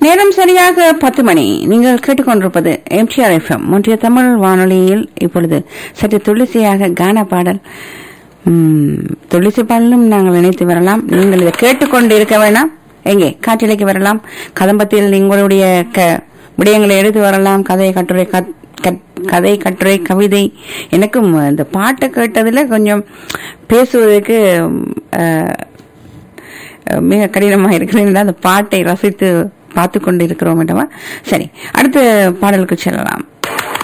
நேரம் சரியாக பத்து மணி நீங்கள் கேட்டுக்கொண்டிருப்பது எம்டிஆர் எஃப்எம் ஒன்றிய தமிழ் வானொலியில் இப்பொழுது சற்று துளசியாக கான பாடல் ம், துளசி பாடலும் நாங்கள் நினைத்து வரலாம் நீங்கள் இதை கேட்டுக்கொண்டு இருக்க வேண்டாம் எங்கே காற்றிலைக்கு வரலாம் கதம்பத்தில் உங்களுடைய க- விடயங்களை எடுத்து வரலாம் கதை கட்டுரை கத்- கத்- கதை கட்டுரை கவிதை எனக்கும் இந்த பாட்டை கேட்டதுல கொஞ்சம் பேசுவதற்கு அஹ், மிக கடினமாக இருக்கிறது அந்த பாட்டை ரசித்து பார்த்து கொண்டு இருக்கிறோம் என்றவா சரி அடுத்த பாடலுக்கு செல்லலாம்